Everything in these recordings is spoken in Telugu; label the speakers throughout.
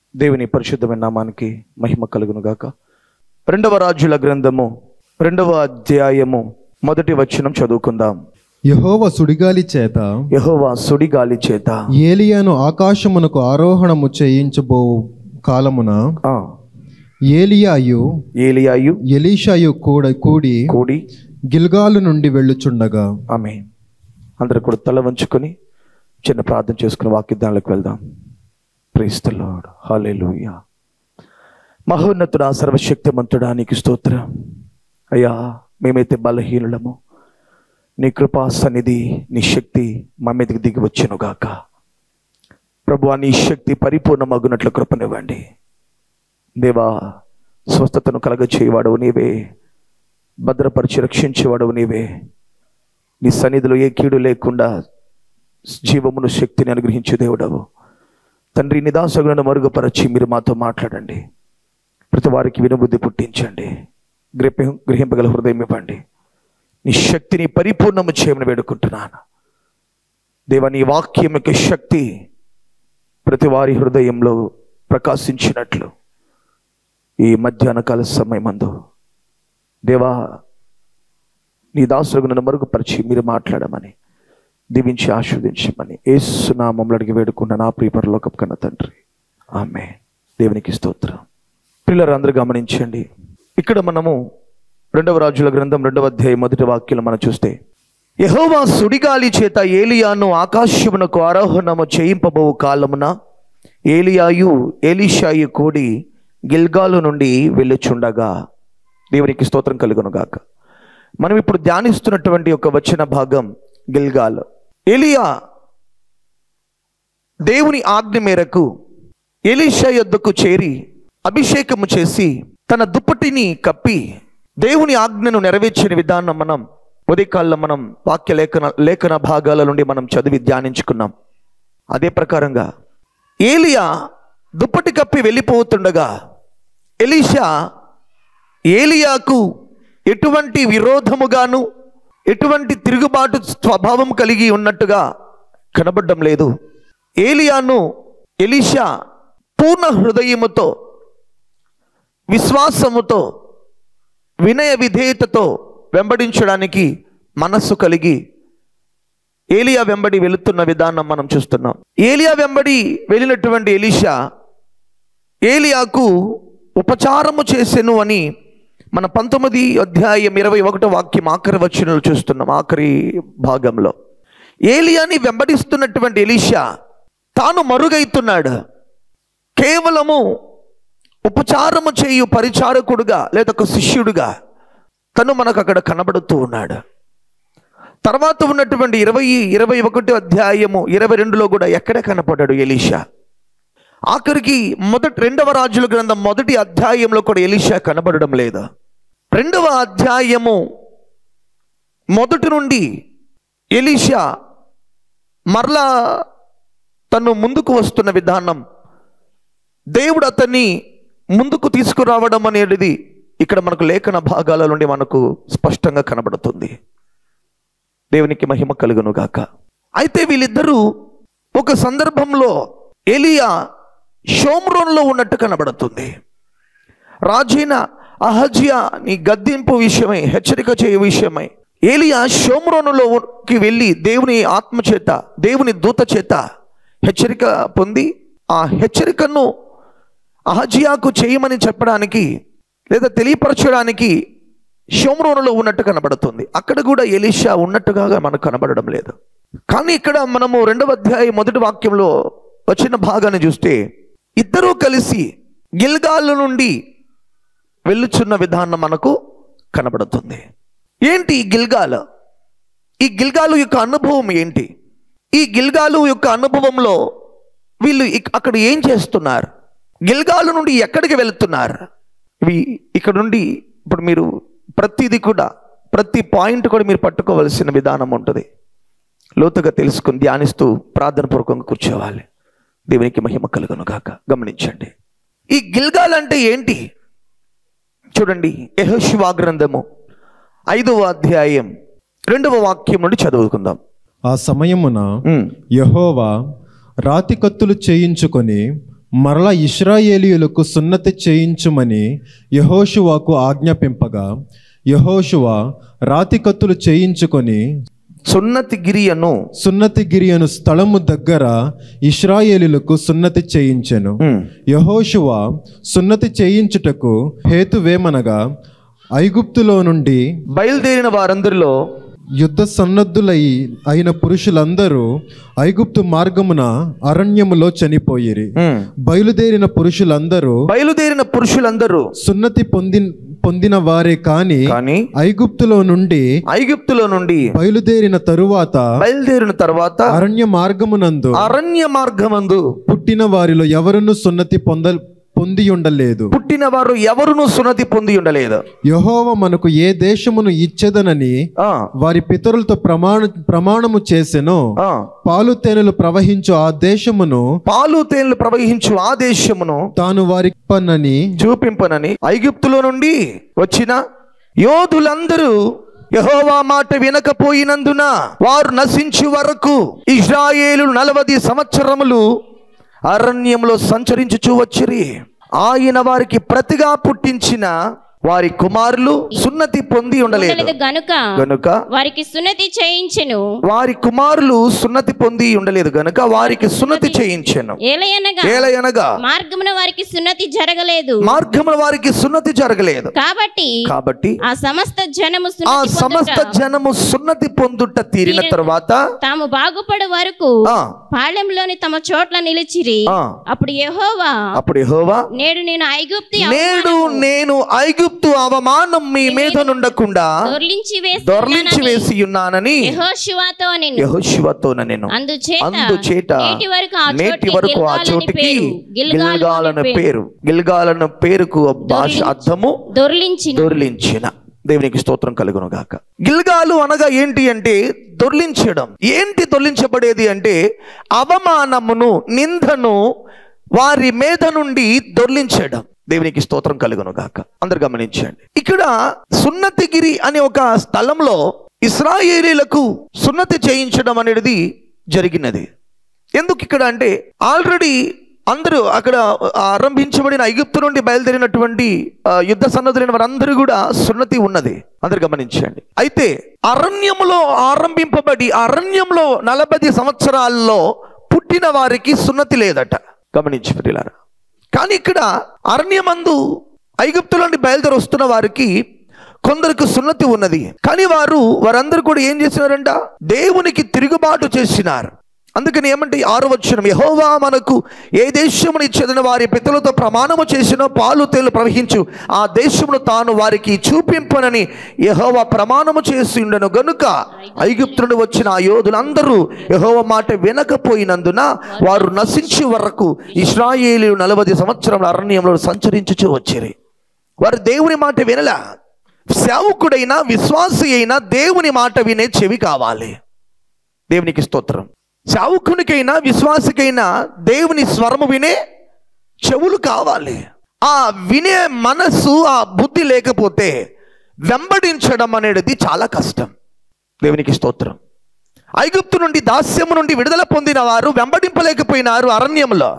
Speaker 1: దేవుని పరిశుద్ధమైన నామానికి మహిమ కలుగును గాక రెండవ రాజుల గ్రంథము రెండవ అధ్యాయము మొదటి వచనం చదువుకుందాం
Speaker 2: యహోవ సుడిగాలి చేత
Speaker 1: యెహోవా సుడిగాలి చేత
Speaker 2: ఏలియాను ఆకాశమునకు ఆరోహణము చేయించబో కాలమున
Speaker 1: ఆ,
Speaker 2: ఏలియాయు
Speaker 1: ఏలియాయు
Speaker 2: ఎలీషాయు కూడా కూడి
Speaker 1: కూడి
Speaker 2: గిల్గాలు నుండి వెళ్ళుచుండగా
Speaker 1: ఆమె అందరూ కూడా తల వంచుకొని చిన్న ప్రార్థన చేసుకుని వాక్యదానికి వెళ్దాం ప్రీస్తలాడు హాలేలుయా మహోన్నతుడా సర్వశక్తిమంతుడా నీకు స్తోత్రం అయ్యా మేమైతే బలహీనులము నీ కృపా సన్నిధి నీ శక్తి మా మీదకి దిగి వచ్చును గాక ప్రభు నీ శక్తి పరిపూర్ణమగునట్లు కృపనివ్వండి దేవా స్వస్థతను కలగ చేయవాడవు నీవే భద్రపరిచి రక్షించేవాడవు నీవే నీ సన్నిధిలో ఏ కీడు లేకుండా జీవమును శక్తిని అనుగ్రహించే దేవుడవు తండ్రి నిదాసగులను మరుగుపరచి మీరు మాతో మాట్లాడండి ప్రతి వారికి వినుబుద్ధి పుట్టించండి గ్రహ గ్రహింపగల హృదయం ఇవ్వండి నీ శక్తిని పరిపూర్ణము చేయమని వేడుకుంటున్నాను దేవా నీ వాక్యం యొక్క శక్తి ప్రతి వారి హృదయంలో ప్రకాశించినట్లు ఈ మధ్యాహ్న కాల సమయమందు దేవా నీ దాసులకు నన్ను మరుగుపరిచి మీరు మాట్లాడమని దీవించి ఆస్వాదించమని ఏసునామంలో అడిగి వేడుకున్న నా ప్రియ పరలోకపు కన్న తండ్రి ఆమె దేవునికి స్తోత్రం పిల్లలు అందరూ గమనించండి ఇక్కడ మనము రెండవ రాజుల గ్రంథం రెండవ అధ్యాయం మొదటి వాక్యం మనం చూస్తే యెహోవా సుడిగాలి చేత ఏలియాను ఆకాశమునకు ఆరోహణము చేయింపబో కాలమున ఏలియాయు ఏలిషాయు కూడి గిల్గాలు నుండి వెళ్ళుచుండగా దేవునికి స్తోత్రం కలుగును గాక మనం ఇప్పుడు ధ్యానిస్తున్నటువంటి ఒక వచన భాగం గిల్గాల్ ఎలియా దేవుని ఆజ్ఞ మేరకు ఎలీషా యొద్దకు చేరి అభిషేకము చేసి తన దుప్పటిని కప్పి దేవుని ఆజ్ఞను నెరవేర్చిన విధానం మనం ఉదయకాల్లో మనం వాక్య లేఖన లేఖన భాగాల నుండి మనం చదివి ధ్యానించుకున్నాం అదే ప్రకారంగా ఏలియా దుప్పటి కప్పి వెళ్ళిపోతుండగా ఎలీషా ఏలియాకు ఎటువంటి విరోధముగాను ఎటువంటి తిరుగుబాటు స్వభావం కలిగి ఉన్నట్టుగా కనబడడం లేదు ఏలియాను ఎలీషా పూర్ణ హృదయముతో విశ్వాసముతో వినయ విధేయతతో వెంబడించడానికి మనస్సు కలిగి ఏలియా వెంబడి వెళుతున్న విధానం మనం చూస్తున్నాం ఏలియా వెంబడి వెళ్ళినటువంటి ఎలీషా ఏలియాకు ఉపచారము చేసెను అని మన పంతొమ్మిది అధ్యాయం ఇరవై ఒకటో వాక్యం ఆఖరి వచనాలు చూస్తున్నాం ఆఖరి భాగంలో ఏలియాని వెంబడిస్తున్నటువంటి ఎలీషా తాను మరుగైతున్నాడు కేవలము ఉపచారము చేయు పరిచారకుడుగా లేదా ఒక శిష్యుడుగా తను మనకు అక్కడ కనబడుతూ ఉన్నాడు తర్వాత ఉన్నటువంటి ఇరవై ఇరవై ఒకటి అధ్యాయము ఇరవై రెండులో కూడా ఎక్కడ కనపడ్డాడు ఎలీషా ఆఖరికి మొదటి రెండవ రాజుల గ్రంథం మొదటి అధ్యాయంలో కూడా ఎలీషా కనబడడం లేదు రెండవ అధ్యాయము మొదటి నుండి ఎలీషా మరలా తను ముందుకు వస్తున్న విధానం దేవుడు అతన్ని ముందుకు తీసుకురావడం అనేది ఇక్కడ మనకు లేఖన భాగాల నుండి మనకు స్పష్టంగా కనబడుతుంది దేవునికి మహిమ కలుగును గాక అయితే వీళ్ళిద్దరూ ఒక సందర్భంలో ఎలియా షోమ్రోన్లో ఉన్నట్టు కనబడుతుంది రాజైన అహజ్యా నీ గద్దింపు విషయమై హెచ్చరిక చేయ విషయమై ఏలియా షోమ్రోనులోకి వెళ్ళి దేవుని ఆత్మ చేత దేవుని దూత చేత హెచ్చరిక పొంది ఆ హెచ్చరికను అహజియాకు చేయమని చెప్పడానికి లేదా తెలియపరచడానికి షోమ్రోనులో ఉన్నట్టు కనబడుతుంది అక్కడ కూడా ఎలీషా ఉన్నట్టుగా మనకు కనబడడం లేదు కానీ ఇక్కడ మనము రెండవ అధ్యాయం మొదటి వాక్యంలో వచ్చిన భాగాన్ని చూస్తే ఇద్దరూ కలిసి గిల్గాల్ నుండి వెళ్ళుచున్న విధానం మనకు కనబడుతుంది ఏంటి ఈ గిల్గాల్ ఈ గిల్గాలు యొక్క అనుభవం ఏంటి ఈ గిల్గాలు యొక్క అనుభవంలో వీళ్ళు ఇక్- అక్కడ ఏం చేస్తున్నారు గిల్గాలు నుండి ఎక్కడికి వెళుతున్నారు ఇవి ఇక్కడ నుండి ఇప్పుడు మీరు ప్రతిదీ కూడా ప్రతి పాయింట్ కూడా మీరు పట్టుకోవలసిన విధానం ఉంటుంది లోతుగా తెలుసుకుని ధ్యానిస్తూ ప్రార్థన పూర్వకంగా కూర్చోవాలి దేవునికి మహిమ కలుగును గాక గమనించండి ఈ గిల్గాల్ అంటే ఏంటి చూడండి యెహోషువ గ్రంథము ఐదవ అధ్యాయం రెండవ వాక్యం నుండి చదువుకుందాం
Speaker 2: ఆ సమయమున
Speaker 1: ఉమ్,
Speaker 2: యహోవా రాతి కత్తులు చేయించుకొని మరలా ఇస్రాయేలీయులకు సున్నతి చేయించుమని యహోషువాకు ఆజ్ఞాపింపగా యహోషువ రాతి కత్తులు చేయించుకొని
Speaker 1: సున్నతి గిరియను
Speaker 2: సున్నతి గిరి అను స్థలము దగ్గర ఇస్రాయేలీలకు సున్నతి చేయించెను
Speaker 1: ఉమ్,
Speaker 2: యహోషువ సున్నతి చేయించుటకు హేతువేమనగా ఐగుప్తులో నుండి
Speaker 1: బయలుదేరిన వారందరిలో
Speaker 2: యుద్ధ సన్నద్ధులై అయిన పురుషులందరూ ఐగుప్తు మార్గమున అరణ్యములో చనిపోయిరి
Speaker 1: ఉమ్,
Speaker 2: బయలుదేరిన పురుషులందరూ
Speaker 1: బయలుదేరిన పురుషులందరూ
Speaker 2: సున్నతి పొంది పొందిన వారే కాని
Speaker 1: కానీ
Speaker 2: ఐగుప్తులో నుండి
Speaker 1: ఐగుప్తులో నుండి
Speaker 2: బయలుదేరిన తరువాత
Speaker 1: బయలుదేరిన తర్వాత
Speaker 2: అరణ్య మార్గమునందు
Speaker 1: అరణ్య మార్గమందు
Speaker 2: పుట్టిన వారిలో ఎవరును సున్నతి పొంద పొంది ఉండలేదు
Speaker 1: పుట్టిన వారు ఎవరును సున్నతి పొంది ఉండలేదు
Speaker 2: యహోవ మనకు ఏ దేశమును ఇచ్చేదనని
Speaker 1: ఆ,
Speaker 2: వారి పితరులతో ప్రమాణ ప్రమాణము చేసెనో
Speaker 1: ఆ.
Speaker 2: పాలు తేనెలు ప్రవహించు ఆ దేశమును
Speaker 1: పాలు తేనెలు ప్రవహించు ఆ దేశమును
Speaker 2: తాను వారికి పన్నని
Speaker 1: చూపింపనని ఐగుప్తులో నుండి వచ్చిన యోధులందరూ యహోవా మాట వినకపోయినందున వారు నశించు వరకు ఇజ్రాయేలు నలవది సంవత్సరములు అరణ్యంలో సంచరించుచూ వచ్చిరి ఆయన వారికి ప్రతిగా పుట్టించిన వారి కుమారులు సున్నతి పొంది ఉండలేదు
Speaker 3: ఉండలేదు గనుక
Speaker 1: గనుక
Speaker 3: వారికి సున్నతి చేయించెను
Speaker 1: వారి కుమారులు సున్నతి పొంది ఉండలేదు గనుక వారికి సున్నతి చేయించాను
Speaker 3: ఏలయనగా
Speaker 1: ఏలయనగా
Speaker 3: మార్గమున వారికి సున్నతి జరగలేదు
Speaker 1: మార్గముల వారికి సున్నతి జరగలేదు
Speaker 3: కాబట్టి
Speaker 1: కాబట్టి
Speaker 3: ఆ సమస్త జనము
Speaker 1: ఆ
Speaker 3: సున్నతి
Speaker 1: సమస్త
Speaker 3: పొందుట
Speaker 1: జనము సున్నతి పొందుట తీరిన తర్వాత
Speaker 3: తాము బాగుపడు వరకు
Speaker 1: ఆ
Speaker 3: పాళెంలోని తమ చోట్ల నిలిచిరి
Speaker 1: ఆ.
Speaker 3: అప్పుడు యెహోవా
Speaker 1: అప్పుడు యెహోవా
Speaker 3: నేడు నేను ఐగుప్తి
Speaker 1: నేడు నేను ఐగుప్తు అవమానం మీ మీద నుండకుండా
Speaker 3: దొర్లించి వేసి
Speaker 1: దొర్లించి వేసి ఉన్నానని
Speaker 3: యెహోషువతో నేను
Speaker 1: యెహోషువతోన నేను
Speaker 3: అందుచేత
Speaker 1: అందుచేత
Speaker 3: నేటి వరకు ఆ
Speaker 1: నేటి
Speaker 3: చోటికి
Speaker 1: వరకు ఆ
Speaker 3: గిల్గాలని
Speaker 1: చోటికి
Speaker 3: పేరు. గిల్గాలు
Speaker 1: గిల్గాలను
Speaker 3: అని
Speaker 1: పేరు గిల్గాలను పేరుకు భాష అర్థము
Speaker 3: దొర్లించిన
Speaker 1: దొర్లించిన దేవునికి స్తోత్రం కలుగును గాక గిల్గాలు అనగా ఏంటి అంటే దొర్లించడం ఏంటి దొర్లించబడేది అంటే అవమానమును నిందను వారి మీద నుండి దొర్లించడం దేవునికి స్తోత్రం కలుగును గాక అందరు గమనించండి ఇక్కడ సున్నతిగిరి అనే ఒక స్థలంలో ఇస్రాయేలీలకు సున్నతి చేయించడం అనేది జరిగినది ఎందుకు ఇక్కడ అంటే ఆల్రెడీ అందరూ అక్కడ ఆరంభించబడిన ఐగుప్తు నుండి బయలుదేరినటువంటి ఆ, యుద్ధ సన్నద్ధులైన వారందరూ కూడా సున్నతి ఉన్నది అందరు గమనించండి అయితే అరణ్యములో ఆరంభింపబడి అరణ్యంలో నలభై సంవత్సరాల్లో పుట్టిన వారికి సున్నతి లేదట గమనించి పిల్లారా కానీ ఇక్కడ అరణ్యమందు ఐగుప్తు నుండి బయలుదేరి వస్తున్న వారికి కొందరికి సున్నతి ఉన్నది కానీ వారు వారందరూ కూడా ఏం చేసినారంట దేవునికి తిరుగుబాటు చేసినారు అందుకని ఏమంటే ఆరు వచ్చిన యహోవా మనకు ఏ దేశమును ఇచ్చేదని వారి పితలతో ప్రమాణము చేసినో పాలు తేలు ప్రవహించు ఆ దేశమును తాను వారికి చూపింపనని యహోవా ప్రమాణము చేసి ఉండను గనుక ఐగుప్తుడు వచ్చిన ఆ యోధులందరూ యహోవ మాట వినకపోయినందున వారు నశించే వరకు ఇస్రాయేలు నలభై సంవత్సరముల అరణ్యంలో సంచరించుచూ వచ్చిరి వారు దేవుని మాట వినలా సేవకుడైనా విశ్వాసి అయినా దేవుని మాట వినే చెవి కావాలి దేవునికి స్తోత్రం సేవకునికైనా విశ్వాసికైనా దేవుని స్వరము వినే చెవులు కావాలి ఆ వినే మనస్సు ఆ బుద్ధి లేకపోతే వెంబడించడం అనేది చాలా కష్టం దేవునికి స్తోత్రం ఐగుప్తు నుండి దాస్యము నుండి విడుదల పొందిన వారు వెంబడింపలేకపోయినారు అరణ్యంలో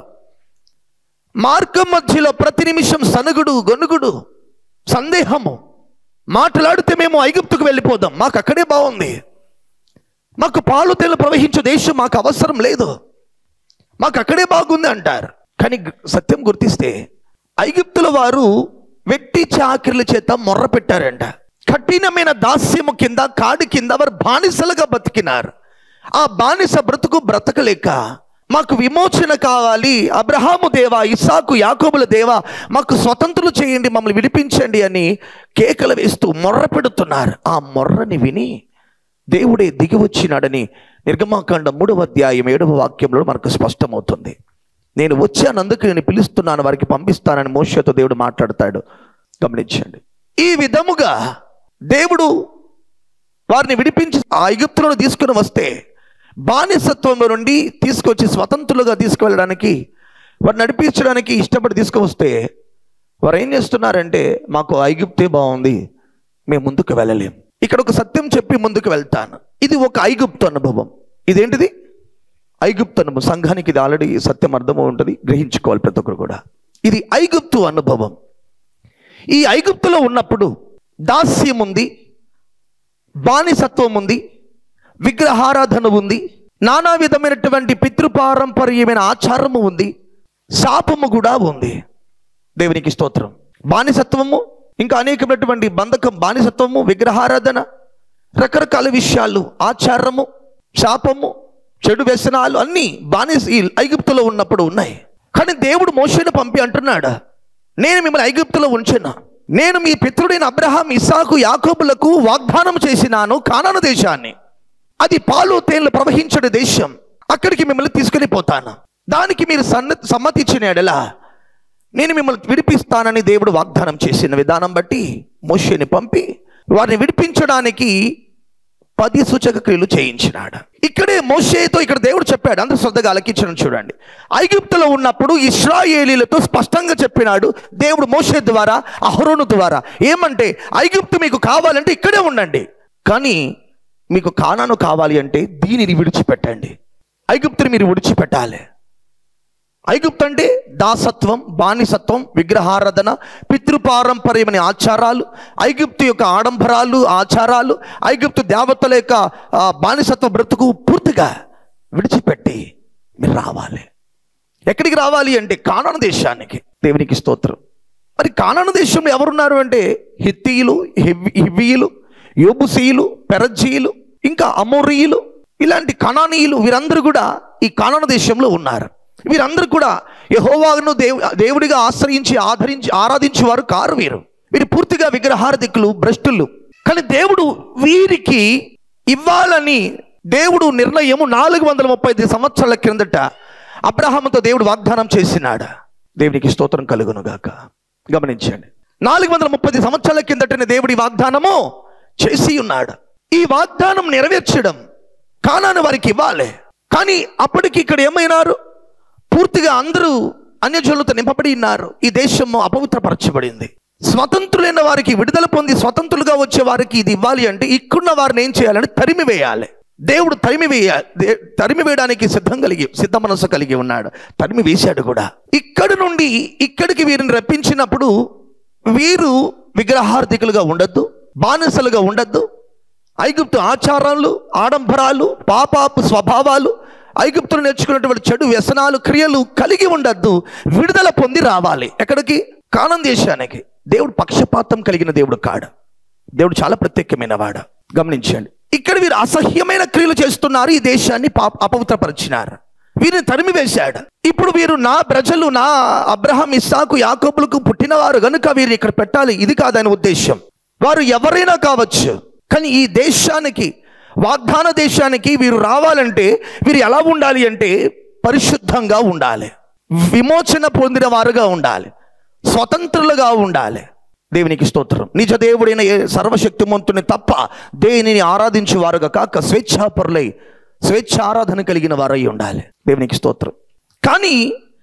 Speaker 1: మార్గం మధ్యలో ప్రతి నిమిషం సనుగుడు గొనుగుడు సందేహము మాట్లాడితే మేము ఐగుప్తుకు వెళ్ళిపోదాం మాకు అక్కడే బాగుంది మాకు పాలు తేలు ప్రవహించే దేశం మాకు అవసరం లేదు మాకు అక్కడే బాగుంది అంటారు కానీ గు- సత్యం గుర్తిస్తే ఐగుప్తుల వారు వెట్టి చాకిరిల చేత మొర్ర పెట్టారంట కఠినమైన దాస్యము కింద కాడి కింద వారు బానిసలుగా బతికినారు ఆ బానిస బ్రతుకు బ్రతకలేక మాకు విమోచన కావాలి అబ్రహాము దేవా ఇసాకు యాకోబుల దేవా మాకు స్వతంత్రులు చేయండి మమ్మల్ని విడిపించండి అని కేకలు వేస్తూ మొర్ర పెడుతున్నారు ఆ మొర్రని విని దేవుడే దిగి వచ్చినాడని నిర్గమాకాండ మూడవ అధ్యాయం ఏడవ వాక్యంలో మనకు స్పష్టమవుతుంది నేను వచ్చానందుకు నేను పిలుస్తున్నాను వారికి పంపిస్తానని మోషతో దేవుడు మాట్లాడతాడు గమనించండి ఈ విధముగా దేవుడు వారిని విడిపించి ఆ ఐగుప్తులను తీసుకుని వస్తే బానిసత్వంలో నుండి తీసుకొచ్చి స్వతంత్రులుగా తీసుకువెళ్ళడానికి వారు నడిపించడానికి ఇష్టపడి తీసుకువస్తే వారు ఏం చేస్తున్నారంటే మాకు ఐగుప్తే బాగుంది మేము ముందుకు వెళ్ళలేం ఇక్కడ ఒక సత్యం చెప్పి ముందుకు వెళ్తాను ఇది ఒక ఐగుప్తు అనుభవం ఇదేంటిది ఐగుప్తనము సంఘానికి ఇది ఆల్రెడీ సత్యం అర్థమో ఉంటుంది గ్రహించుకోవాలి ప్రతి ఒక్కరు కూడా ఇది ఐగుప్తు అనుభవం ఈ ఐగుప్తులో ఉన్నప్పుడు దాస్యం ఉంది బానిసత్వం ఉంది విగ్రహారాధన ఉంది నానా విధమైనటువంటి పితృపారంపర్యమైన ఆచారము ఉంది శాపము కూడా ఉంది దేవునికి స్తోత్రం బానిసత్వము ఇంకా అనేకమైనటువంటి బంధకం బానిసత్వము విగ్రహారాధన రకరకాల విషయాలు ఆచారము శాపము చెడు వ్యసనాలు అన్నీ బానిస ఈ ఐగుప్తులో ఉన్నప్పుడు ఉన్నాయి కానీ దేవుడు మోషేను పంపి అంటున్నాడు నేను మిమ్మల్ని ఐగుప్తులో ఉంచాను నేను మీ పితృడైన అబ్రహాం ఇసాకు యాకోబులకు వాగ్దానం చేసినాను కానాను దేశాన్ని అది పాలు తేళ్లు ప్రవహించడు దేశం అక్కడికి మిమ్మల్ని తీసుకుని పోతాను దానికి మీరు సన్న సమ్మతి ఇచ్చిన ఎడలా నేను మిమ్మల్ని విడిపిస్తానని దేవుడు వాగ్దానం చేసిన విధానం బట్టి మోషేని పంపి వారిని విడిపించడానికి పది సూచక క్రియలు చేయించినాడు ఇక్కడే మోషేతో ఇక్కడ దేవుడు చెప్పాడు అందరూ శ్రద్ధగా అలకించడం చూడండి ఐగుప్తులో ఉన్నప్పుడు ఇస్రాయేలీలతో స్పష్టంగా చెప్పినాడు దేవుడు మోషే ద్వారా అహరోను ద్వారా ఏమంటే ఐగుప్తు మీకు కావాలంటే ఇక్కడే ఉండండి కానీ మీకు కానాను కావాలి అంటే దీనిని విడిచిపెట్టండి ఐగుప్తుని మీరు విడిచిపెట్టాలి ఐగుప్తు అంటే దాసత్వం బానిసత్వం విగ్రహారాధన పితృపారంపర్యమైన ఆచారాలు ఐగుప్తు యొక్క ఆడంబరాలు ఆచారాలు ఐగుప్తు దేవతల యొక్క ఆ, బానిసత్వ బ్రతుకు పూర్తిగా విడిచిపెట్టి మీరు రావాలి ఎక్కడికి రావాలి అంటే కానాను దేశానికి దేవునికి స్తోత్రం మరి కానాను దేశంలో ఎవరున్నారు అంటే హిత్తీయులు హివ్వి- హివ్వీయులు యోబుసీయులు పెరజీయులు ఇంకా అమోరీయులు ఇలాంటి కణానీయులు వీరందరూ కూడా ఈ కానాను దేశంలో ఉన్నారు వీరందరూ కూడా యహోవాను దేవు దేవుడిగా ఆశ్రయించి ఆదరించి ఆరాధించే వారు కారు వీరు వీరు పూర్తిగా విగ్రహారధికులు భ్రష్టులు కానీ దేవుడు వీరికి ఇవ్వాలని దేవుడు నిర్ణయము నాలుగు వందల ముప్పై ఐదు సంవత్సరాల క్రిందట అబ్రహాముతో దేవుడు వాగ్దానం చేసినాడు దేవునికి స్తోత్రం కలుగును గాక గమనించండి నాలుగు వందల ముప్పై ఐదు సంవత్సరాల కిందటనే దేవుడి వాగ్దానము చేసి ఉన్నాడు ఈ వాగ్దానం నెరవేర్చడం కానాను వారికి ఇవ్వాలి కానీ అప్పటికి ఇక్కడ ఏమైనారు పూర్తిగా అందరూ అన్యజనులతో నింపబడి ఉన్నారు ఈ దేశము అపవిత్రపరచబడింది స్వతంత్రులైన వారికి విడుదల పొంది స్వతంత్రులుగా వచ్చే వారికి ఇది ఇవ్వాలి అంటే ఇక్కడున్న వారిని ఏం చేయాలంటే తరిమి వేయాలి దేవుడు తరిమి వేయాలి దే- తరిమి వేయడానికి సిద్ధం కలిగి సిద్ధ మనసు కలిగి ఉన్నాడు తరిమి వేశాడు కూడా ఇక్కడి నుండి ఇక్కడికి వీరిని రప్పించినప్పుడు వీరు విగ్రహార్థికులుగా ఉండొద్దు బానిసలుగా ఉండొద్దు ఐగుప్తు ఆచారాలు ఆడంబరాలు పాపాపు స్వభావాలు ఐగుప్తులు నేర్చుకున్నటువంటి చెడు వ్యసనాలు క్రియలు కలిగి ఉండద్దు విడుదల పొంది రావాలి ఎక్కడికి కానం దేశానికి దేవుడు పక్షపాతం కలిగిన దేవుడు కాడు దేవుడు చాలా ప్రత్యేకమైన వాడు గమనించండి ఇక్కడ వీరు అసహ్యమైన క్రియలు చేస్తున్నారు ఈ దేశాన్ని పాప అపవిత్రపరిచినారు వీరిని తరిమి వేశాడు ఇప్పుడు వీరు నా ప్రజలు నా అబ్రహం ఇస్సాకు యాకోబులకు పుట్టినవారు గనుక వీరిని ఇక్కడ పెట్టాలి ఇది కాదని ఉద్దేశం వారు ఎవరైనా కావచ్చు కానీ ఈ దేశానికి వాగ్దాన దేశానికి వీరు రావాలంటే వీరు ఎలా ఉండాలి అంటే పరిశుద్ధంగా ఉండాలి విమోచన పొందిన వారుగా ఉండాలి స్వతంత్రులుగా ఉండాలి దేవునికి స్తోత్రం నిజ దేవుడైన ఏ సర్వశక్తిమంతుని తప్ప దేనిని ఆరాధించే వారుగా కాక స్వేచ్ఛాపరులై స్వేచ్ఛ ఆరాధన కలిగిన వారై ఉండాలి దేవునికి స్తోత్రం కానీ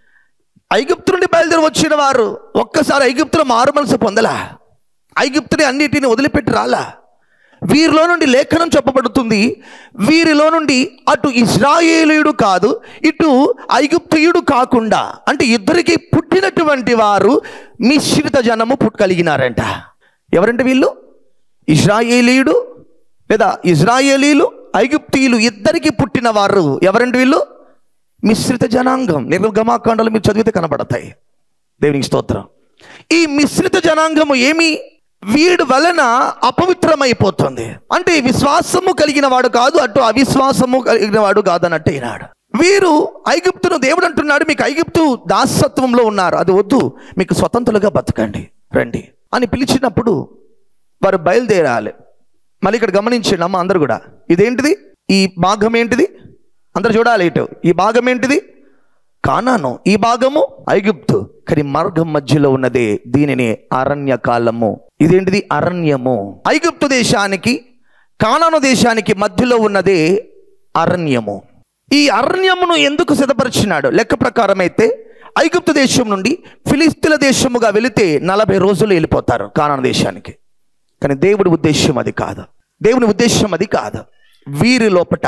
Speaker 1: ఐగుప్తు నుండి బయలుదేరి వచ్చిన వారు ఒక్కసారి ఐగుప్తులో మారు మనసు పొందలా ఐగుప్తుని అన్నిటిని వదిలిపెట్టి రాలా వీరిలో నుండి లేఖనం చెప్పబడుతుంది వీరిలో నుండి అటు ఇస్రాయేలీయుడు కాదు ఇటు ఐగుప్తియుడు కాకుండా అంటే ఇద్దరికి పుట్టినటువంటి వారు మిశ్రిత జనము పుట్ కలిగినారంట ఎవరంటే వీళ్ళు ఇస్రాయేలీయుడు లేదా ఇజ్రాయేలీలు ఐగుప్తీయులు ఇద్దరికి పుట్టిన వారు ఎవరంటే వీళ్ళు మిశ్రిత జనాంగం నిర్గమాకాండాలు మీరు చదివితే కనబడతాయి దేవునికి స్తోత్రం ఈ మిశ్రిత జనాంగము ఏమి వీడు వలన అపవిత్రమైపోతుంది అంటే విశ్వాసము కలిగిన వాడు కాదు అటు అవిశ్వాసము కలిగిన వాడు కాదన్నట్టు ఈనాడు వీరు ఐగుప్తును దేవుడు అంటున్నాడు మీకు ఐగుప్తు దాసత్వంలో ఉన్నారు అది వద్దు మీకు స్వతంత్రులుగా బతకండి రండి అని పిలిచినప్పుడు వారు బయలుదేరాలి మళ్ళీ ఇక్కడ గమనించండి అమ్మ అందరు కూడా ఇదేంటిది ఈ భాగం ఏంటిది అందరు చూడాలి ఇటు ఈ భాగం ఏంటిది కానాను ఈ భాగము ఐగుప్తు కానీ మార్గం మధ్యలో ఉన్నదే దీనిని అరణ్య కాలము ఇదేంటిది అరణ్యము ఐగుప్తు దేశానికి కానాను దేశానికి మధ్యలో ఉన్నదే అరణ్యము ఈ అరణ్యమును ఎందుకు సిద్ధపరిచినాడు లెక్క ప్రకారం అయితే ఐగుప్తు దేశం నుండి ఫిలిస్తీన్ల దేశముగా వెళితే నలభై రోజులు వెళ్ళిపోతారు కానాను దేశానికి కానీ దేవుడి ఉద్దేశం అది కాదు దేవుని ఉద్దేశం అది కాదు వీరి లోపట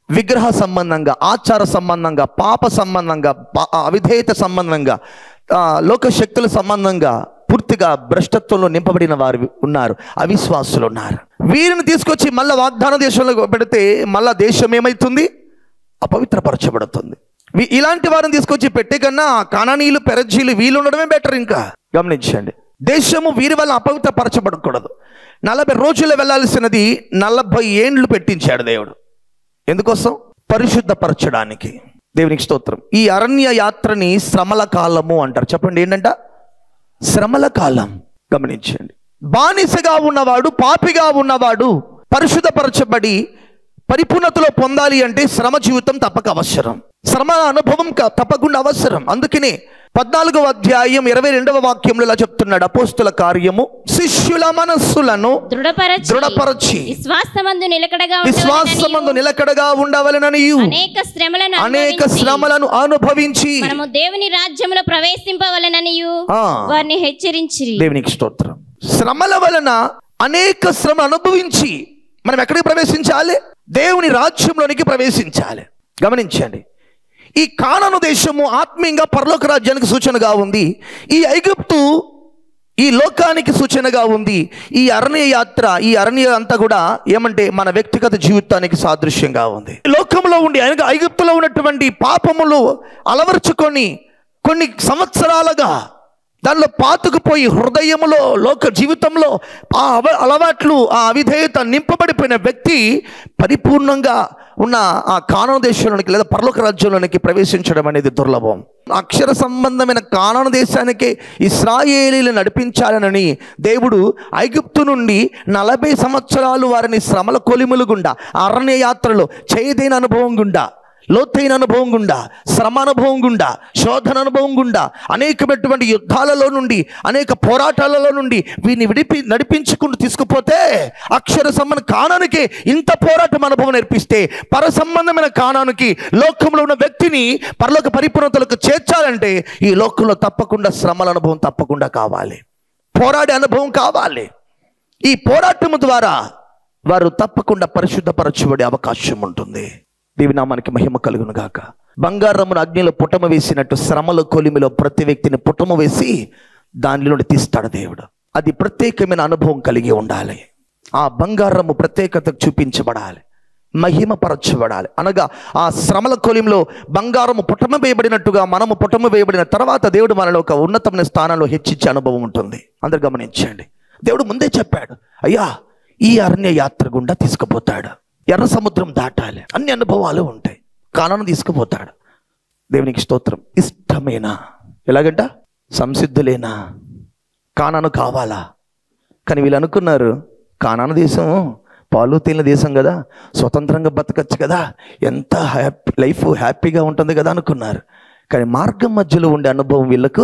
Speaker 1: విగ్రహ సంబంధంగా ఆచార సంబంధంగా పాప సంబంధంగా పా- అవిధేయత సంబంధంగా ఆ, లోక శక్తుల సంబంధంగా పూర్తిగా భ్రష్టత్వంలో నింపబడిన వారు ఉన్నారు అవిశ్వాసులు ఉన్నారు వీరిని తీసుకొచ్చి మళ్ళా వాగ్దాన దేశంలో పెడితే మళ్ళా దేశం ఏమవుతుంది అపవిత్రపరచబడుతుంది వీ- ఇలాంటి వారిని తీసుకొచ్చి పెట్టే కన్నా కానానీయులు పెరజీలు వీళ్ళు ఉండడమే బెటర్ ఇంకా గమనించండి దేశము వీరి వల్ల అపవిత్రపరచబడకూడదు నలభై రోజులు వెళ్ళాల్సినది నలభై ఏండ్లు పెట్టించాడు దేవుడు ఎందుకోసం పరిశుద్ధపరచడానికి దేవునికి స్తోత్రం ఈ అరణ్య యాత్రని శ్రమల కాలము అంటారు చెప్పండి ఏంటంట శ్రమల కాలం గమనించండి బానిసగా ఉన్నవాడు పాపిగా ఉన్నవాడు పరిశుద్ధపరచబడి పరిపూర్ణతలో పొందాలి అంటే శ్రమ జీవితం తప్పక అవసరం శ్రమ అనుభవం క- తప్పకుండా అవసరం అందుకనే పద్నాలుగవ అధ్యాయం ఇరవై రెండవ వాక్యంలో ఇలా చెప్తున్నాడు అపోస్తుల కార్యము శిష్యుల మనస్సులను
Speaker 3: దృఢపరచి
Speaker 1: దృఢపరచి
Speaker 3: విశ్వాసమందు నిలకడగా
Speaker 1: విశ్వాసమందు నిలకడగా ఉండవలనని
Speaker 3: అనేక శ్రమలను
Speaker 1: అనేక
Speaker 3: అనుభవించి
Speaker 1: శ్రమలను అనుభవించి
Speaker 3: మనము దేవుని రాజ్యములో ప్రవేశింపవలననియు
Speaker 1: ఆ.
Speaker 3: వారిని హెచ్చరించిరి
Speaker 1: దేవునికి స్తోత్రం శ్రమల వలన అనేక శ్రమ అనుభవించి మనం ఎక్కడికి ప్రవేశించాలి దేవుని రాజ్యంలోనికి ప్రవేశించాలి గమనించండి ఈ కానాను దేశము ఆత్మీయంగా పరలోక రాజ్యానికి సూచనగా ఉంది ఈ ఐగుప్తు ఈ లోకానికి సూచనగా ఉంది ఈ అరణ్య యాత్ర ఈ అరణ్య అంతా కూడా ఏమంటే మన వ్యక్తిగత జీవితానికి సాదృశ్యంగా ఉంది ఈ లోకంలో ఉండి అనగా ఐగుప్తులో ఉన్నటువంటి పాపములు అలవర్చుకొని కొన్ని సంవత్సరాలుగా దానిలో పాతుకుపోయి హృదయములో లోక జీవితంలో ఆ అవ అలవాట్లు ఆ అవిధేయత నింపబడిపోయిన వ్యక్తి పరిపూర్ణంగా ఉన్న ఆ కానన దేశంలోనికి లేదా పరలోక రాజ్యంలోనికి ప్రవేశించడం అనేది దుర్లభం అక్షర సంబంధమైన కానన దేశానికి ఇస్రాయేలీలు నడిపించాలనని దేవుడు ఐగుప్తు నుండి నలభై సంవత్సరాలు వారిని శ్రమల కొలిములు గుండా అరణ్య యాత్రలో చేయదైన అనుభవం గుండా లోతైన అనుభవం గుండా శ్రమ అనుభవం గుండా శోధన అనుభవం గుండా అనేకమైనటువంటి యుద్ధాలలో నుండి అనేక పోరాటాలలో నుండి వీరిని విడిపి నడిపించుకుంటూ తీసుకుపోతే అక్షర సంబంధ కానానికి ఇంత పోరాటం అనుభవం నేర్పిస్తే పర సంబంధమైన కానానికి లోకంలో ఉన్న వ్యక్తిని పరలోక పరిపూర్ణతలకు చేర్చాలంటే ఈ లోకంలో తప్పకుండా శ్రమల అనుభవం తప్పకుండా కావాలి పోరాడే అనుభవం కావాలి ఈ పోరాటము ద్వారా వారు తప్పకుండా పరిశుద్ధపరచబడే అవకాశం ఉంటుంది దేవి నామానికి మహిమ కలుగును గాక బంగారమును అగ్నిలో పుటమ వేసినట్టు శ్రమల కొలిమిలో ప్రతి వ్యక్తిని పుటమ వేసి దానిలో నుండి తీస్తాడు దేవుడు అది ప్రత్యేకమైన అనుభవం కలిగి ఉండాలి ఆ బంగారము ప్రత్యేకత చూపించబడాలి మహిమపరచబడాలి అనగా ఆ శ్రమల కొలింలో బంగారము పుటమ వేయబడినట్టుగా మనము పుటమ వేయబడిన తర్వాత దేవుడు మనలో ఒక ఉన్నతమైన స్థానంలో హెచ్చించే అనుభవం ఉంటుంది అందరు గమనించండి దేవుడు ముందే చెప్పాడు అయ్యా ఈ అరణ్య యాత్ర గుండా తీసుకుపోతాడు ఎర్ర సముద్రం దాటాలి అన్ని అనుభవాలు ఉంటాయి కానాను తీసుకుపోతాడు దేవునికి స్తోత్రం ఇష్టమేనా ఎలాగంట సంసిద్ధులేనా కానాను కావాలా కానీ వీళ్ళు అనుకున్నారు కానాను దేశం పాలు తేలిన దేశం కదా స్వతంత్రంగా బతకచ్చు కదా ఎంత హ్యాపీ లైఫ్ హ్యాపీగా ఉంటుంది కదా అనుకున్నారు కానీ మార్గం మధ్యలో ఉండే అనుభవం వీళ్ళకు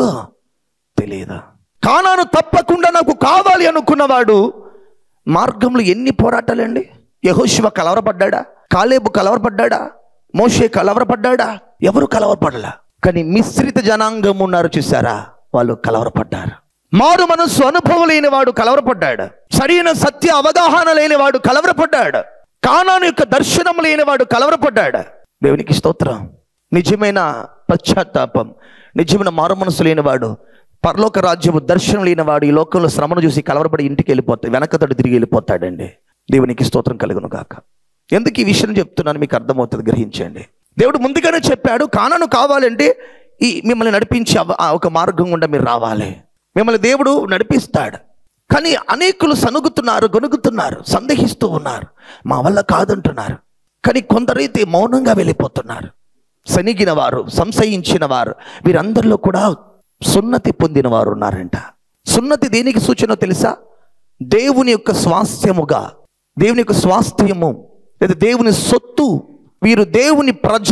Speaker 1: తెలియదా కానాను తప్పకుండా నాకు కావాలి అనుకున్నవాడు మార్గంలో ఎన్ని పోరాటాలండి యహోశివ కలవరపడ్డా కాలేబు కలవరపడ్డా మోషే కలవరపడ్డా ఎవరు కలవరపడలా కానీ మిశ్రిత జనాంగం ఉన్నారు చూసారా వాళ్ళు కలవరపడ్డారు మారు మనస్సు అనుభవం లేని వాడు కలవరపడ్డాడు సరైన సత్య అవగాహన లేని వాడు కలవరపడ్డాడు కానాను యొక్క దర్శనం లేనివాడు కలవరపడ్డాడు దేవునికి స్తోత్రం నిజమైన పశ్చాత్తాపం నిజమైన మారు మనసు లేనివాడు పరలోక రాజ్యము దర్శనం లేనివాడు ఈ లోకంలో శ్రమను చూసి కలవరపడి ఇంటికి వెళ్ళిపోతాడు వెనకతడు తిరిగి వెళ్ళిపోతాడండి దేవునికి స్తోత్రం కలుగును గాక ఎందుకు ఈ విషయం చెప్తున్నాను మీకు అర్థమవుతుంది గ్రహించండి దేవుడు ముందుగానే చెప్పాడు కానను కావాలంటే ఈ మిమ్మల్ని నడిపించి అవ- ఆ ఒక మార్గం గుండా మీరు రావాలి మిమ్మల్ని దేవుడు నడిపిస్తాడు కానీ అనేకులు సనుగుతున్నారు గొనుగుతున్నారు సందేహిస్తూ ఉన్నారు మా వల్ల కాదంటున్నారు కానీ కొందరైతే మౌనంగా వెళ్ళిపోతున్నారు సనిగిన వారు సంశయించిన వారు వీరందరిలో కూడా సున్నతి పొందిన వారు ఉన్నారంట సున్నతి దేనికి సూచన తెలుసా దేవుని యొక్క స్వాస్థ్యముగా దేవుని యొక్క స్వాస్థ్యము లేదా దేవుని సొత్తు వీరు దేవుని ప్రజ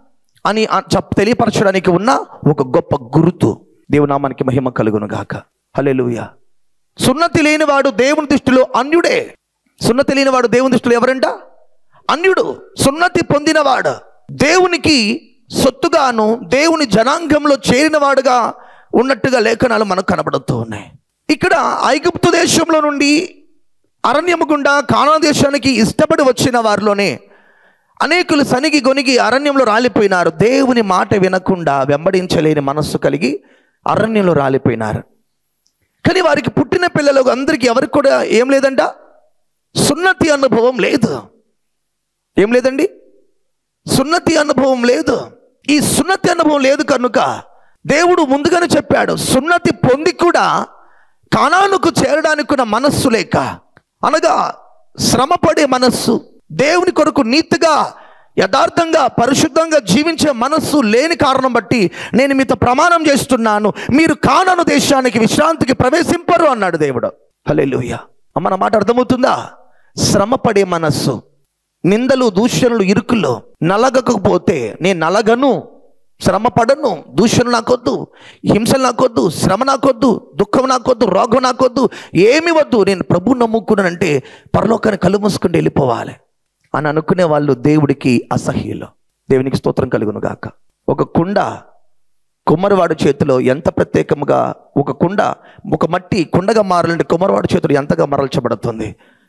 Speaker 1: అని ఆ చెప్ తెలియపరచడానికి ఉన్న ఒక గొప్ప గురుతు దేవునామానికి మహిమ కలుగును గాక హల్లెలూయా సున్నతి లేనివాడు దేవుని దృష్టిలో అన్యుడే సున్నతి లేనివాడు దేవుని దృష్టిలో ఎవరంట అన్యుడు సున్నతి పొందినవాడు దేవునికి సొత్తుగాను దేవుని జనాంగంలో చేరినవాడుగా ఉన్నట్టుగా లేఖనాలు మనకు కనబడుతూ ఉన్నాయి ఇక్కడ ఐగుప్తు దేశంలో నుండి అరణ్యము గుండా కానా దేశానికి ఇష్టపడి వచ్చిన వారిలోనే అనేకులు సనిగి గొనిగి అరణ్యంలో రాలిపోయినారు దేవుని మాట వినకుండా వెంబడించలేని మనస్సు కలిగి అరణ్యంలో రాలిపోయినారు కానీ వారికి పుట్టిన పిల్లలు అందరికీ ఎవరికి కూడా ఏం లేదంట సున్నతి అనుభవం లేదు ఏం లేదండి సున్నతి అనుభవం లేదు ఈ సున్నతి అనుభవం లేదు కనుక దేవుడు ముందుగానే చెప్పాడు సున్నతి పొంది కూడా కానానుకు చేరడానికి ఉన్న మనస్సు లేక అనగా శ్రమపడే మనస్సు దేవుని కొరకు నీతిగా యథార్థంగా పరిశుద్ధంగా జీవించే మనస్సు లేని కారణం బట్టి నేను మీతో ప్రమాణం చేస్తున్నాను మీరు కానాను దేశానికి విశ్రాంతికి ప్రవేశింపరు అన్నాడు దేవుడు హల్లెలూయా అమ్మ నా మాట అర్థమవుతుందా శ్రమపడే మనస్సు నిందలు దూషణలు ఇరుకుల్లో నలగకపోతే నేను నలగను శ్రమ పడను దూషణ నాకొద్దు హింసలు నాకొద్దు శ్రమ నాకొద్దు దుఃఖం నాకొద్దు రోగం నాకొద్దు ఏమి వద్దు నేను ప్రభు నమ్ముకున్నానంటే పరలోకాన్ని కళ్ళు మూసుకుంటూ వెళ్ళిపోవాలి అని అనుకునే వాళ్ళు దేవుడికి అసహ్యులు దేవునికి స్తోత్రం కలుగును గాక ఒక కుండ కుమ్మరివాడి చేతిలో ఎంత ప్రత్యేకముగా ఒక కుండ ఒక మట్టి కుండగా మారాలంటే కుమ్మరివాడి చేతిలో ఎంతగా మరల్చబడుతుంది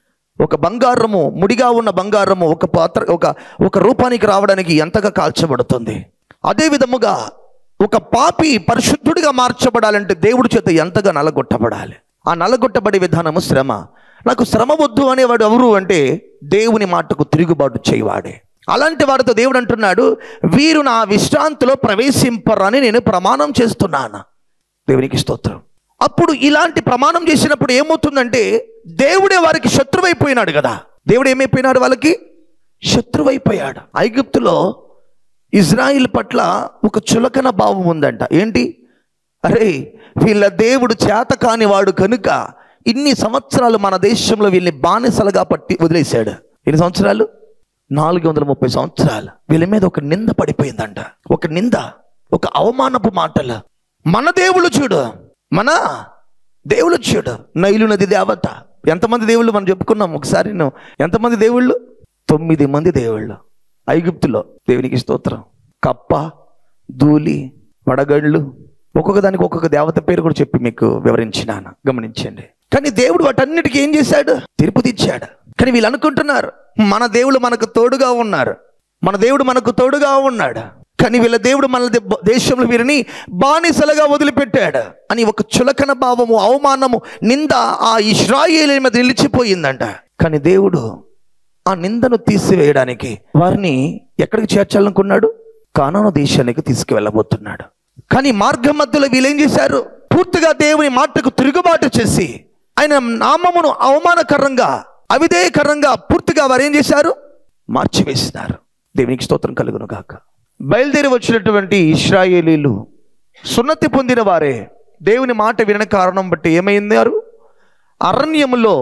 Speaker 1: ఒక బంగారము ముడిగా ఉన్న బంగారము ఒక పాత్ర ఒక ఒక రూపానికి రావడానికి ఎంతగా కాల్చబడుతుంది అదే విధముగా ఒక పాపి పరిశుద్ధుడిగా మార్చబడాలంటే దేవుడి చేత ఎంతగా నలగొట్టబడాలి ఆ నలగొట్టబడే విధానము శ్రమ నాకు శ్రమ వద్దు అనేవాడు ఎవరు అంటే దేవుని మాటకు తిరుగుబాటు చేయవాడే అలాంటి వాడితో దేవుడు అంటున్నాడు వీరు నా విశ్రాంతిలో ప్రవేశింపరని నేను ప్రమాణం చేస్తున్నాను దేవునికి స్తోత్రం అప్పుడు ఇలాంటి ప్రమాణం చేసినప్పుడు ఏమవుతుందంటే దేవుడే వారికి శత్రువైపోయినాడు కదా దేవుడు ఏమైపోయినాడు వాళ్ళకి శత్రువైపోయాడు ఐగుప్తులో ఇజ్రాయిల్ పట్ల ఒక చులకన భావం ఉందంట ఏంటి అరే వీళ్ళ దేవుడు చేత కాని వాడు కనుక ఇన్ని సంవత్సరాలు మన దేశంలో వీళ్ళని బానిసలుగా పట్టి వదిలేశాడు ఎన్ని సంవత్సరాలు నాలుగు వందల ముప్పై సంవత్సరాలు వీళ్ళ మీద ఒక నింద పడిపోయిందంట ఒక నింద ఒక అవమానపు మాటలు మన దేవుడు చూడు మన దేవుడు చూడు నైలు నది దేవత ఎంతమంది దేవుళ్ళు మనం చెప్పుకున్నాం ఒకసారి నువ్వు ఎంతమంది దేవుళ్ళు తొమ్మిది మంది దేవుళ్ళు ఐగుప్తులో దేవునికి స్తోత్రం కప్ప ధూళి వడగళ్ళు ఒక్కొక్క దానికి ఒక్కొక్క దేవత పేరు కూడా చెప్పి మీకు వివరించినాను గమనించండి కానీ దేవుడు వాటన్నిటికీ ఏం చేశాడు తీర్పు తెచ్చాడు కానీ వీళ్ళు అనుకుంటున్నారు మన దేవుడు మనకు తోడుగా ఉన్నారు మన దేవుడు మనకు తోడుగా ఉన్నాడు కానీ వీళ్ళ దేవుడు మన దే- దేశంలో వీరిని బానిసలుగా వదిలిపెట్టాడు అని ఒక చులకన భావము అవమానము నింద ఆ ఇస్రాయేలీ మీద నిలిచిపోయిందంట కానీ దేవుడు ఆ నిందను తీసివేయడానికి వారిని ఎక్కడికి చేర్చాలనుకున్నాడు కానాను దేశానికి తీసుకువెళ్ళబోతున్నాడు కానీ మార్గం మధ్యలో వీళ్ళేం చేశారు పూర్తిగా దేవుని మాటకు తిరుగుబాటు చేసి ఆయన నామమును అవమానకరంగా అవిధేయకరంగా పూర్తిగా వారు ఏం చేశారు మార్చివేసినారు దేవునికి స్తోత్రం కలుగును గాక బయలుదేరి వచ్చినటువంటి ఇస్రాయేలీలు సున్నతి పొందిన వారే దేవుని మాట వినని కారణం బట్టి ఏమైందారు అరణ్యములో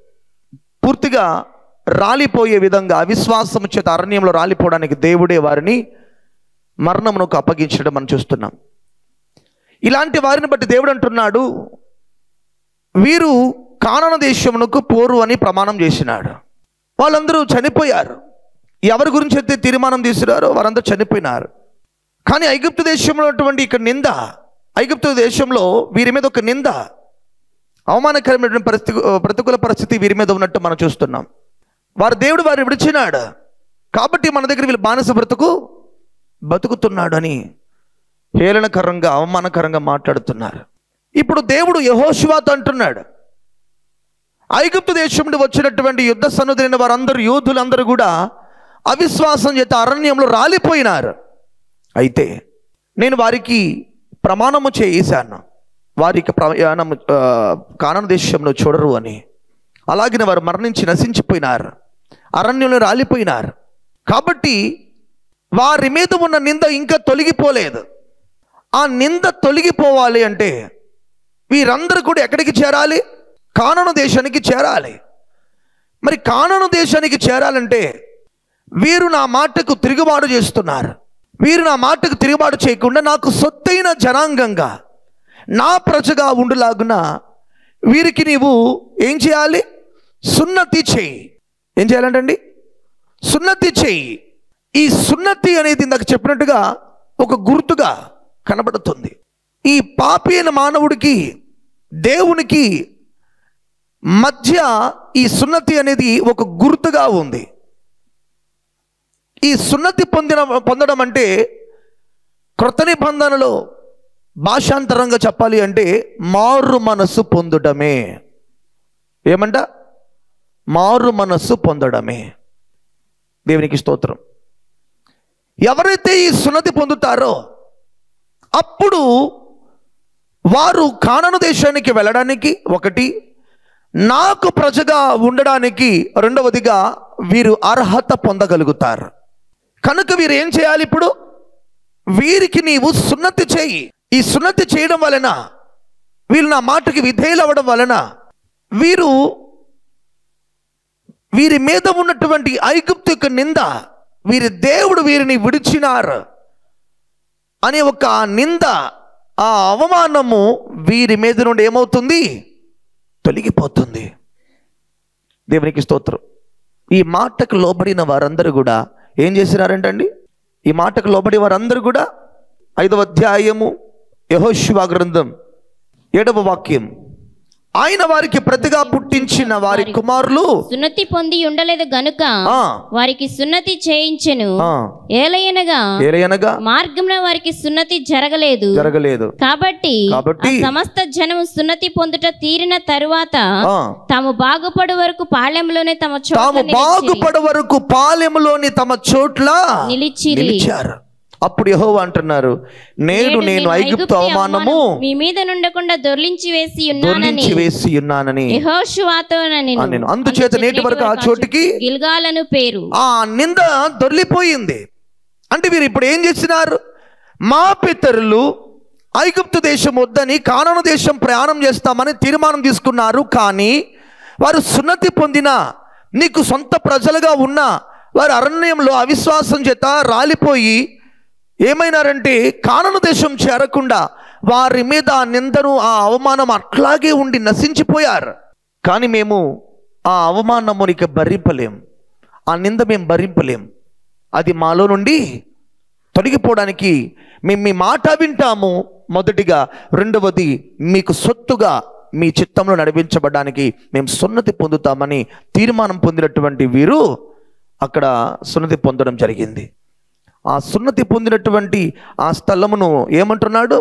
Speaker 1: పూర్తిగా రాలిపోయే విధంగా అవిశ్వాసము చేత అరణ్యంలో రాలిపోవడానికి దేవుడే వారిని మరణమునకు అప్పగించడం మనం చూస్తున్నాం ఇలాంటి వారిని బట్టి దేవుడు అంటున్నాడు వీరు కానన దేశమునకు పోరు అని ప్రమాణం చేసినాడు వాళ్ళందరూ చనిపోయారు ఎవరి గురించి అయితే తీర్మానం తీసుకున్నారో వారందరూ చనిపోయినారు కానీ ఐగుప్తు దేశంలో ఉన్నటువంటి ఇక్కడ నింద ఐగుప్తు దేశంలో వీరి మీద ఒక నింద అవమానకరమైనటువంటి పరిస్థితి ప్రతికూల పరిస్థితి వీరి మీద ఉన్నట్టు మనం చూస్తున్నాం వారి దేవుడు వారిని విడిచినాడు కాబట్టి మన దగ్గర వీళ్ళు బానిస బ్రతుకు బతుకుతున్నాడు అని హేళనకరంగా అవమానకరంగా మాట్లాడుతున్నారు ఇప్పుడు దేవుడు యహోశివాతో అంటున్నాడు ఐగుప్తు దేశం నుండి వచ్చినటువంటి యుద్ధ సన్నుదైన వారందరూ యోధులందరూ కూడా అవిశ్వాసం చేత అరణ్యంలో రాలిపోయినారు అయితే నేను వారికి ప్రమాణము చేశాను వారికి ప్రయాణము ఆ, కానాను దేశంలో చూడరు అని అలాగిన వారు మరణించి నశించిపోయినారు అరణ్యంలో రాలిపోయినారు కాబట్టి వారి మీద ఉన్న నింద ఇంకా తొలగిపోలేదు ఆ నింద తొలగిపోవాలి అంటే వీరందరూ కూడా ఎక్కడికి చేరాలి కానను దేశానికి చేరాలి మరి కానను దేశానికి చేరాలంటే వీరు నా మాటకు తిరుగుబాటు చేస్తున్నారు వీరు నా మాటకు తిరుగుబాటు చేయకుండా నాకు సొత్తైన జనాంగంగా నా ప్రజగా ఉండులాగున వీరికి నీవు ఏం చేయాలి సున్నతి చేయి ఏం చేయాలంటండి సున్నతి చేయి ఈ సున్నతి అనేది ఇందాక చెప్పినట్టుగా ఒక గుర్తుగా కనబడుతుంది ఈ పాపి అయిన మానవుడికి దేవునికి మధ్య ఈ సున్నతి అనేది ఒక గుర్తుగా ఉంది ఈ సున్నతి పొందిన పొందడం అంటే క్రొత్త నిబంధనలో భాషాంతరంగా చెప్పాలి అంటే మారు మనస్సు పొందడమే ఏమంట మారు మనస్సు పొందడమే దేవునికి స్తోత్రం ఎవరైతే ఈ సున్నతి పొందుతారో అప్పుడు వారు కానను దేశానికి వెళ్ళడానికి ఒకటి నాకు ప్రజగా ఉండడానికి రెండవదిగా వీరు అర్హత పొందగలుగుతారు కనుక వీరు ఏం చేయాలి ఇప్పుడు వీరికి నీవు సున్నతి చేయి ఈ సున్నతి చేయడం వలన వీళ్ళు నా మాటకి విధేయులు అవ్వడం వలన వీరు వీరి మీద ఉన్నటువంటి ఐగుప్తు యొక్క నింద వీరి దేవుడు వీరిని విడిచినారు అనే ఒక నింద ఆ అవమానము వీరి మీద నుండి ఏమవుతుంది తొలగిపోతుంది దేవునికి స్తోత్రం ఈ మాటకు లోబడిన వారందరూ కూడా ఏం చేసినారంటండి ఈ మాటకు లోబడి వారందరూ కూడా ఐదవ అధ్యాయము యహోశివా గ్రంథం ఏడవ వాక్యం ఆయన వారికి ప్రతిగా పుట్టించిన వారి కుమారులు
Speaker 3: సున్నతి పొంది ఉండలేదు గనుక
Speaker 1: ఆ,
Speaker 3: వారికి సున్నతి చేయించెను
Speaker 1: ఆ,
Speaker 3: ఏలయనగా
Speaker 1: ఏలయనగా
Speaker 3: మార్గంలో వారికి సున్నతి జరగలేదు
Speaker 1: జరగలేదు
Speaker 3: కాబట్టి
Speaker 1: కాబట్టి
Speaker 3: ఆ సమస్త జనము సున్నతి పొందుట తీరిన తరువాత
Speaker 1: ఆ,
Speaker 3: తాము బాగుపడు వరకు పాళెంలోనే తమ చోట్ల
Speaker 1: తాము
Speaker 3: నిలిచిరి.
Speaker 1: బాగుపడ వరకు పాలెములోని తమ చోట్ల
Speaker 3: నిలిచిరి
Speaker 1: నిలిచారు అప్పుడు యహోవా అంటున్నారు నేడు నేను ఐగుప్తు అవమానము
Speaker 3: మీ మీద నుండకుండా దొర్లించి వేసి ఉన్నానని
Speaker 1: దొర్లించి వేసి ఉన్నానని
Speaker 3: యెహోషువతో
Speaker 1: ఆ నేను అందుచేత నేటి వరకు ఆ చోటికి
Speaker 3: గిల్గాలను పేరు
Speaker 1: ఆ నింద దొర్లిపోయింది అంటే వీరు ఇప్పుడు ఏం చేసినారు మా పితరులు ఐగుప్తు దేశం వద్దని కానను దేశం ప్రయాణం చేస్తామని తీర్మానం తీసుకున్నారు కానీ వారు సున్నతి పొందిన నీకు సొంత ప్రజలుగా ఉన్న వారు అరణ్యంలో అవిశ్వాసం చేత రాలిపోయి ఏమైనారంటే కానను దేశం చేరకుండా వారి మీద ఆ నిందను ఆ అవమానం అట్లాగే ఉండి నశించిపోయారు కానీ మేము ఆ అవమానమునికి భరింపలేం ఆ నింద మేము భరింపలేం అది మాలో నుండి తొలగిపోవడానికి మేము మీ మాట వింటాము మొదటిగా రెండవది మీకు సొత్తుగా మీ చిత్తంలో నడిపించబడడానికి మేము సున్నతి పొందుతామని తీర్మానం పొందినటువంటి వీరు అక్కడ సున్నతి పొందడం జరిగింది ఆ సున్నతి పొందినటువంటి ఆ స్థలమును ఏమంటున్నాడు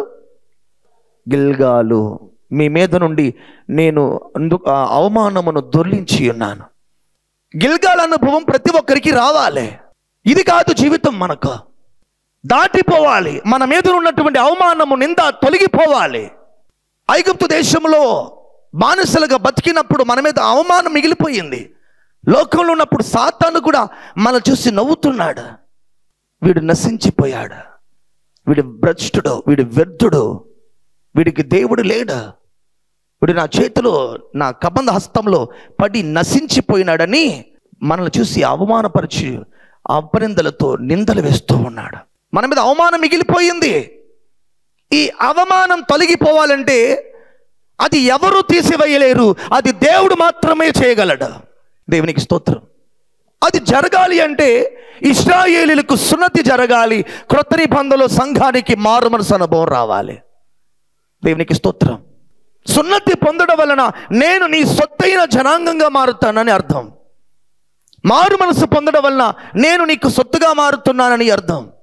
Speaker 1: గిల్గాలు మీ మీద నుండి నేను అందు- ఆ అవమానమును దొర్లించి ఉన్నాను గిల్గాల్ అనుభవం ప్రతి ఒక్కరికి రావాలి ఇది కాదు జీవితం మనకు దాటిపోవాలి మన మీద ఉన్నటువంటి అవమానము నింద తొలగిపోవాలి ఐగుప్తు దేశంలో బానిసలుగా బతికినప్పుడు మన మీద అవమానం మిగిలిపోయింది లోకంలో ఉన్నప్పుడు సాతాను కూడా మన చూసి నవ్వుతున్నాడు వీడు నశించిపోయాడు వీడు భ్రష్టుడు వీడు వ్యర్థుడు వీడికి దేవుడు లేడు వీడు నా చేతిలో నా కబంధ హస్తంలో పడి నశించిపోయినాడని మనల్ని చూసి అవమానపరిచి అపరిందలతో నిందలు వేస్తూ ఉన్నాడు మన మీద అవమానం మిగిలిపోయింది ఈ అవమానం తొలగిపోవాలంటే అది ఎవరు తీసివేయలేరు అది దేవుడు మాత్రమే చేయగలడు దేవునికి స్తోత్రం అది జరగాలి అంటే ఇస్రాయేలీలకు సున్నతి జరగాలి క్రొత్త నిబంధనలో సంఘానికి మారు మనసు అనుభవం రావాలి దేవునికి స్తోత్రం సున్నతి పొందడం వలన నేను నీ సొత్తైన జనాంగంగా మారుతానని అర్థం మారు మనసు పొందడం వలన నేను నీకు సొత్తుగా మారుతున్నానని అర్థం